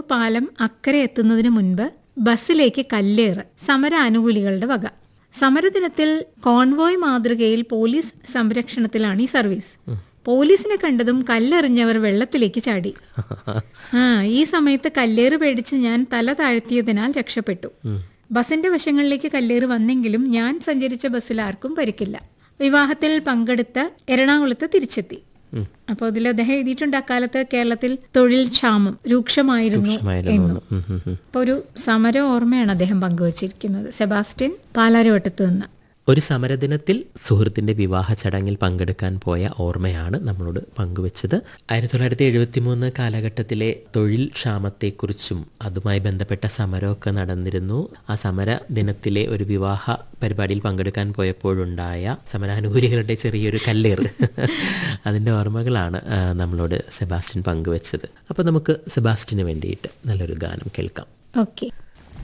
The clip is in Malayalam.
പാലം അക്കരെ എത്തുന്നതിന് മുൻപ് ബസ്സിലേക്ക് കല്ലേറ് സമര അനുകൂലികളുടെ വക സമരദിനത്തിൽ കോൺവോയ് മാതൃകയിൽ പോലീസ് സംരക്ഷണത്തിലാണ് ഈ സർവീസ് പോലീസിനെ കണ്ടതും കല്ലെറിഞ്ഞവർ വെള്ളത്തിലേക്ക് ചാടി ആ ഈ സമയത്ത് കല്ലേറ് പേടിച്ച് ഞാൻ തല താഴ്ത്തിയതിനാൽ രക്ഷപ്പെട്ടു ബസിന്റെ വശങ്ങളിലേക്ക് കല്ലേറ് വന്നെങ്കിലും ഞാൻ സഞ്ചരിച്ച ബസ്സിൽ ആർക്കും പരിക്കില്ല വിവാഹത്തിൽ പങ്കെടുത്ത് എറണാകുളത്ത് തിരിച്ചെത്തി അപ്പോൾ ഇതിൽ അദ്ദേഹം എഴുതിയിട്ടുണ്ട് അക്കാലത്ത് കേരളത്തിൽ തൊഴിൽ ക്ഷാമം രൂക്ഷമായിരുന്നു എന്നും ഉം, ഉം, ഉം. അപ്പോൾ ഒരു സമര ഓർമ്മയാണ് അദ്ദേഹം പങ്കുവച്ചിരിക്കുന്നത് സെബാസ്റ്റ്യൻ പാലാരിവട്ടത്ത് നിന്ന് ഒരു സമരദിനത്തിൽ സുഹൃത്തിന്റെ വിവാഹ ചടങ്ങിൽ പങ്കെടുക്കാൻ പോയ ഓർമ്മയാണ് നമ്മളോട് പങ്കുവച്ചത് ആയിരത്തി തൊള്ളായിരത്തി എഴുപത്തി മൂന്ന് കാലഘട്ടത്തിലെ തൊഴിൽ ക്ഷാമത്തെക്കുറിച്ചും അതുമായി ബന്ധപ്പെട്ട സമരമൊക്കെ നടന്നിരുന്നു ആ സമര ദിനത്തിലെ ഒരു വിവാഹ പരിപാടിയിൽ പങ്കെടുക്കാൻ പോയപ്പോഴുണ്ടായ സമരാനുകൂലികളുടെ ചെറിയൊരു കല്ലേറ് അതിൻ്റെ ഓർമ്മകളാണ് ആ, നമ്മളോട് സെബാസ്റ്റ്യൻ പങ്കുവച്ചത് അപ്പോൾ നമുക്ക് സെബാസ്റ്റ്യന് വേണ്ടിയിട്ട് നല്ലൊരു ഗാനം കേൾക്കാം ഓക്കെ